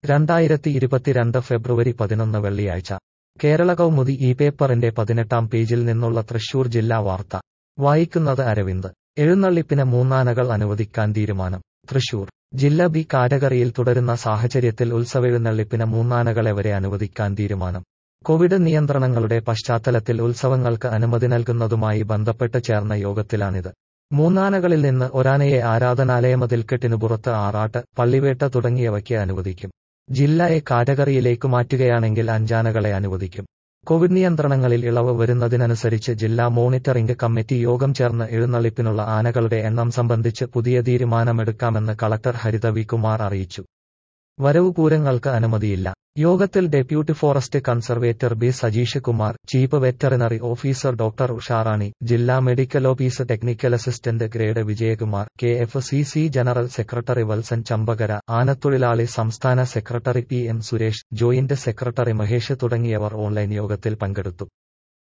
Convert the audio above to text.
രണ്ടായിരത്തി ഇരുപത്തിരണ്ട് ഫെബ്രുവരി പതിനൊന്ന് വെള്ളിയാഴ്ച കേരള കൗമുദി ഈ പേപ്പറിന്റെ പതിനെട്ടാം പേജിൽ നിന്നുള്ള തൃശൂർ ജില്ലാ വാർത്ത വായിക്കുന്നത് അരവിന്ദ് എഴുന്നള്ളിപ്പിന് മൂന്നാനകൾ അനുവദിക്കാൻ തീരുമാനം തൃശൂർ ജില്ല ബി കാറ്റഗറിയിൽ തുടരുന്ന സാഹചര്യത്തിൽ ഉത്സവെഴുന്നള്ളിപ്പിന് മൂന്നാനകളെ വരെ അനുവദിക്കാൻ തീരുമാനം കോവിഡ് നിയന്ത്രണങ്ങളുടെ പശ്ചാത്തലത്തിൽ ഉത്സവങ്ങൾക്ക് അനുമതി നൽകുന്നതുമായി ബന്ധപ്പെട്ട് ചേർന്ന യോഗത്തിലാണിത് മൂന്നാനകളിൽ നിന്ന് ഒരാനയെ ആരാധനാലയമതിൽക്കെട്ടിനു പുറത്ത് ആറാട്ട് പള്ളിവേട്ട തുടങ്ങിയവയ്ക്ക് അനുവദിക്കും ജില്ല എ കാറ്റഗറിയിലേക്ക് മാറ്റുകയാണെങ്കിൽ അഞ്ചാനകളെ അനുവദിക്കും കോവിഡ് നിയന്ത്രണങ്ങളിൽ ഇളവ് വരുന്നതിനനുസരിച്ച് ജില്ലാ മോണിറ്ററിംഗ് കമ്മിറ്റി യോഗം ചേർന്ന് എഴുന്നള്ളിപ്പിനുള്ള ആനകളുടെ എണ്ണം സംബന്ധിച്ച് പുതിയ തീരുമാനമെടുക്കാമെന്ന് കളക്ടർ ഹരിത വി കുമാർ അറിയിച്ചു വരവ് പൂരങ്ങൾക്ക് അനുമതിയില്ല യോഗത്തിൽ deputy forest conservator B Sajeesh Kumar chief veterinary officer doctor Usharani ജില്ലാ medical officer technical assistant grade Vijayakumar K F C C general secretary Valsan Champakara ആനത്തൊഴിലാളി സംസ്ഥാന secretary P M Suresh joint secretary Mahesh തുടങ്ങിയവർ ഓൺലൈൻ യോഗത്തിൽ പങ്കെടുത്തു